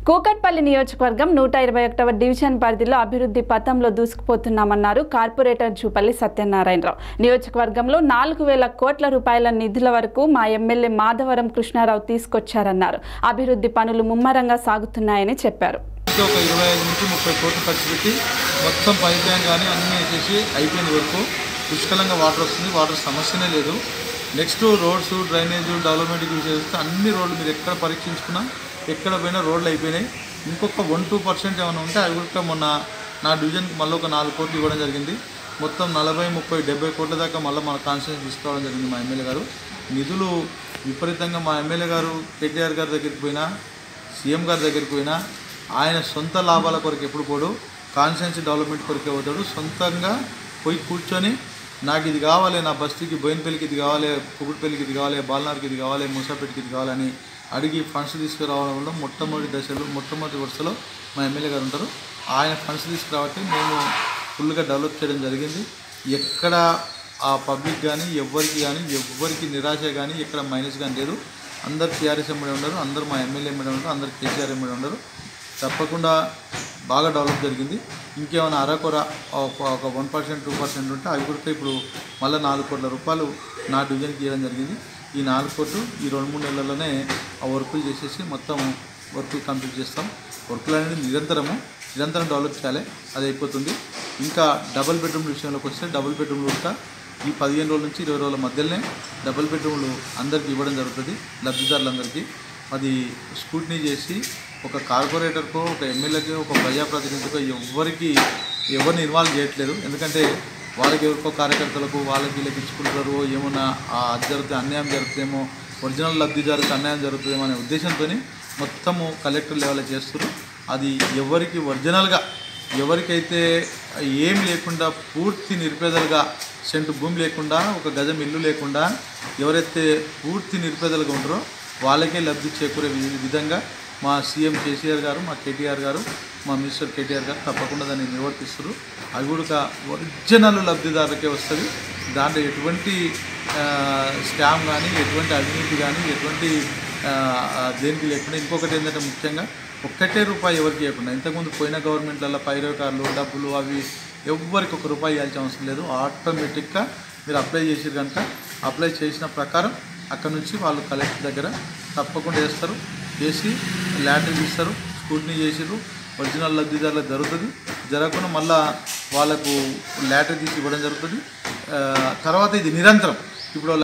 కూకట్పల్లి నియోజకవర్గం నూట ఇరవై ఒకటవ డివిజన్ పరిధిలో అభివృద్ధి పథంలో దూసుకుపోతున్నామన్నారు కార్పొరేటర్ జూపల్లి సత్యనారాయణరావు నియోజకవర్గంలో నాలుగు వేల కోట్ల రూపాయల నిధుల వరకు మా ఎమ్మెల్యే మాధవరం కృష్ణారావు తీసుకొచ్చారన్నారు అభివృద్ధి పనులు ముమ్మరంగా సాగుతున్నాయని చెప్పారు ఇంకా ఒక ఇరవై ఐదు నుంచి ముప్పై కోట్లు ఖర్చు పెట్టి మొత్తం పైప్ లైన్ కానీ అన్నీ వేసేసి అయిపోయిన వరకు పుష్కలంగా వాటర్ వస్తుంది వాటర్ సమస్యనే లేదు నెక్స్ట్ రోడ్స్ డ్రైనేజ్ డెవలప్మెంట్ చేస్తే అన్ని రోడ్లు మీరు ఎక్కడ పరీక్షించుకున్నా ఎక్కడ పోయినా రోడ్లు అయిపోయినాయి ఇంకొక వన్ టూ పర్సెంట్ ఏమైనా ఉంటే అవి కూడా మొన్న నా డివిజన్కి మళ్ళీ ఒక నాలుగు కోట్లు ఇవ్వడం జరిగింది మొత్తం నలభై ముప్పై డెబ్బై కోట్ల దాకా మళ్ళీ మన కాన్స్టిట్యూషన్ తీసుకోవడం జరిగింది మా ఎమ్మెల్యే గారు నిధులు విపరీతంగా మా ఎమ్మెల్యే గారు కేటీఆర్ గారి దగ్గరికి పోయినా సీఎం గారి దగ్గరికి పోయినా ఆయన సొంత లాభాల కొరకు ఎప్పుడు పోడు కాన్స్టిట్యున్సీ డెవలప్మెంట్ కొరకే పోతాడు సొంతంగా పోయి కూర్చొని నాకు ఇది కావాలి నా బస్తీకి బోయినపల్లికి ఇది కావాలి కుకుడుపల్లికి ఇది కావాలి బాలనార్కి ఇది కావాలి మూసాపేటకి ఇది కావాలని అడిగి ఫండ్స్ తీసుకురావడంలో మొట్టమొదటి దశలో మొట్టమొదటి వరుసలో మా ఎమ్మెల్యే గారు ఉంటారు ఆయన ఫండ్స్ తీసుకురాబట్టి మేము ఫుల్గా డెవలప్ చేయడం జరిగింది ఎక్కడ ఆ పబ్లిక్ కానీ ఎవ్వరికి కానీ ఎవ్వరికి నిరాశ కానీ ఎక్కడ మైనస్ కానీ లేదు అందరు టీఆర్ఎస్ ఎమ్మడి ఉండరు అందరు మా ఎమ్మెల్యే ఎమ్మడి ఉండరు అందరు కేసీఆర్ ఎమ్మడి ఉండరు తప్పకుండా బాగా డెవలప్ జరిగింది ఇంకేమైనా అరకొర ఒక ఒక వన్ పర్సెంట్ టూ పర్సెంట్ ఉంటే అవి కూడా ఇప్పుడు మళ్ళీ నాలుగు కోట్ల రూపాయలు నా డివిజన్కి ఇవ్వడం జరిగింది ఈ నాలుగు కోట్లు ఈ రెండు మూడు నెలల్లోనే ఆ వర్కులు చేసేసి మొత్తం వర్క్ కంప్లీట్ చేస్తాం వర్కులు అనేది నిరంతరము నిరంతరం డెవలప్ చేయాలి అది అయిపోతుంది ఇంకా డబుల్ బెడ్రూమ్ విషయంలోకి వస్తే డబుల్ బెడ్రూమ్లు కూడా ఈ పదిహేను రోజుల నుంచి ఇరవై రోజుల మధ్యలోనే డబుల్ బెడ్రూమ్లు అందరికీ ఇవ్వడం జరుగుతుంది లబ్ధిదారులందరికీ అది స్కూట్నీ చేసి ఒక కార్పొరేటర్కో ఒక ఎమ్మెల్యేకో ఒక ప్రజాప్రతినిధికో ఎవరికి ఎవరిని ఇన్వాల్వ్ చేయట్లేదు ఎందుకంటే వాళ్ళకి ఎవరికో కార్యకర్తలకు వాళ్ళకి వీళ్ళకి ఇచ్చుకుంటారు ఏమన్నా ఆ అది జరిగితే అన్యాయం జరుగుతుందేమో ఒరిజినల్ లబ్ధిదారులకు అన్యాయం జరుగుతుందేమో అనే ఉద్దేశంతో మొత్తము కలెక్టర్ లెవెల్ చేస్తారు అది ఎవరికి ఒరిజినల్గా ఎవరికైతే ఏం లేకుండా పూర్తి నిరుపేదలుగా సెంటు భూమి లేకుండా ఒక గజం ఇల్లు లేకుండా ఎవరైతే పూర్తి నిరుపేదలుగా ఉంటారో వాళ్ళకే లబ్ధి చేకూరే వి- విధంగా మా సీఎం కేసీఆర్ గారు మా కేటీఆర్ గారు మా మినిస్టర్ కేటీఆర్ గారు తప్పకుండా దాన్ని నిర్వర్తిస్తారు అవి కూడా ఒరిజినల్ లబ్ధిదారులకే వస్తుంది దాంట్లో ఎటువంటి ఆ, స్కామ్ కానీ ఎటువంటి అవినీతి కానీ ఎటువంటి ఆ, ఆ, దేనికి లేకుండా ఇంకొకటి ఏంటంటే ముఖ్యంగా ఒక్కటే రూపాయి ఎవరికి ఇవ్వకుండా ఇంతకుముందు పోయిన గవర్నమెంట్లలో పైరవకారులు డబ్బులు అవి ఎవ్వరికి ఒక రూపాయి ఇవ్వాల్సిన అవసరం లేదు ఆటోమేటిక్గా మీరు అప్లై చేసారు కనుక అప్లై చేసిన ప్రకారం అక్కడ నుంచి వాళ్ళు కలెక్టర్ దగ్గర తప్పకుండా వేస్తారు వేసి ల్యాండ్ ఇస్తారు స్కూట్నీ చేసిర్రు ఒరిజినల్ లబ్ధిదారులకు జరుగుతుంది జరగకుండా మళ్ళా వాళ్ళకు ల్యాటర్ తీసి ఇవ్వడం జరుగుతుంది ఆ, తర్వాత ఇది నిరంతరం ఇప్పుడు